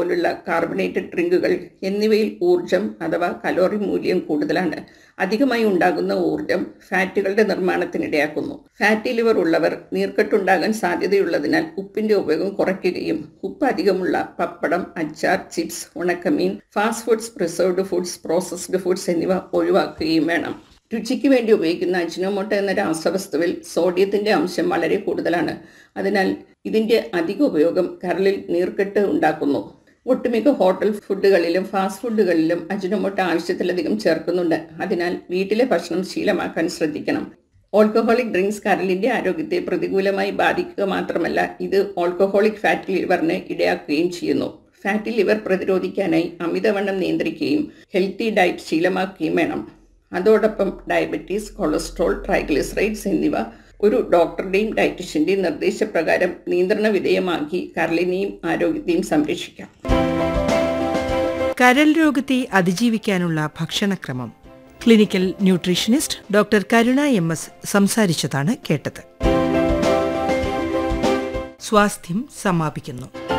പോലുള്ള കാർബണേറ്റഡ് ഡ്രിങ്കുകൾ എന്നിവയിൽ ഊർജം അഥവാ കലോറി മൂല്യം കൂടുതലാണ് അധികമായി ഉണ്ടാകുന്ന ഊർജം ഫാറ്റുകളുടെ നിർമ്മാണത്തിനിടയാക്കുന്നു ഫാറ്റി ലിവർ ഉള്ളവർ നീർക്കെട്ടുണ്ടാകാൻ സാധ്യതയുള്ളതിനാൽ ഉപ്പിന്റെ ഉപയോഗം കുറയ്ക്കുകയും ഉപ്പ് അധികമുള്ള പപ്പടം അച്ചാർ ചിപ്സ് ഉണക്കമീൻ fast foods preserved foods processed foods എന്നിവ ഒഴിവാക്കുകയും വേണം രുചിക്ക് വേണ്ടി ഉപയോഗിക്കുന്ന അജിനോമോട്ടോ എന്ന രാസവസ്തുവിൽ സോഡിയത്തിന്റെ അംശം വളരെ കൂടുതലാണ് അതിനാൽ ഇതിന്റെ അധിക ഉപയോഗം കരളിൽ നീർക്കെട്ട് ഉണ്ടാക്കുന്നു ഒട്ടുമിക്ക ഹോട്ടൽ ഫുഡുകളിലും ഫാസ്റ്റ് ഫുഡുകളിലും അജിനോമോട്ടോ ആവശ്യത്തിലധികം ചേർക്കുന്നുണ്ട് അതിനാൽ വീട്ടിലെ ഭക്ഷണം ശീലമാക്കാൻ ശ്രദ്ധിക്കണം ഓൾക്കഹോളിക് ഡ്രിങ്ക്സ് കരളിന്റെ ആരോഗ്യത്തെ പ്രതികൂലമായി ബാധിക്കുക മാത്രമല്ല ഇത് ഓൾക്കഹോളിക് ഫാറ്റി ലിവറിന് ഇടയാക്കുകയും ചെയ്യുന്നു ഫാറ്റി ലിവർ പ്രതിരോധിക്കാനായി അമിതവണ്ണം നിയന്ത്രിക്കുകയും ഹെൽത്തി ഡയറ്റ് ശീലമാക്കുകയും വേണം അതോടൊപ്പം ഡയബറ്റീസ് കൊളസ്ട്രോൾ ട്രൈഗ്ലിസറൈഡ്സ് എന്നിവ ഒരു ഡോക്ടറുടെയും ഡയറ്റീഷ്യന്റെയും നിർദ്ദേശപ്രകാരം നിയന്ത്രണ വിധേയമാക്കി കരളിനെയും ആരോഗ്യത്തെയും സംരക്ഷിക്കാം കരൾ രോഗത്തെ അതിജീവിക്കാനുള്ള ഭക്ഷണക്രമം clinical nutritionist doctor Karuna M S സംസാരിച്ചതാണ് കേട്ടത് സ്വാസ്ഥ്യം സമാപിക്കുന്നു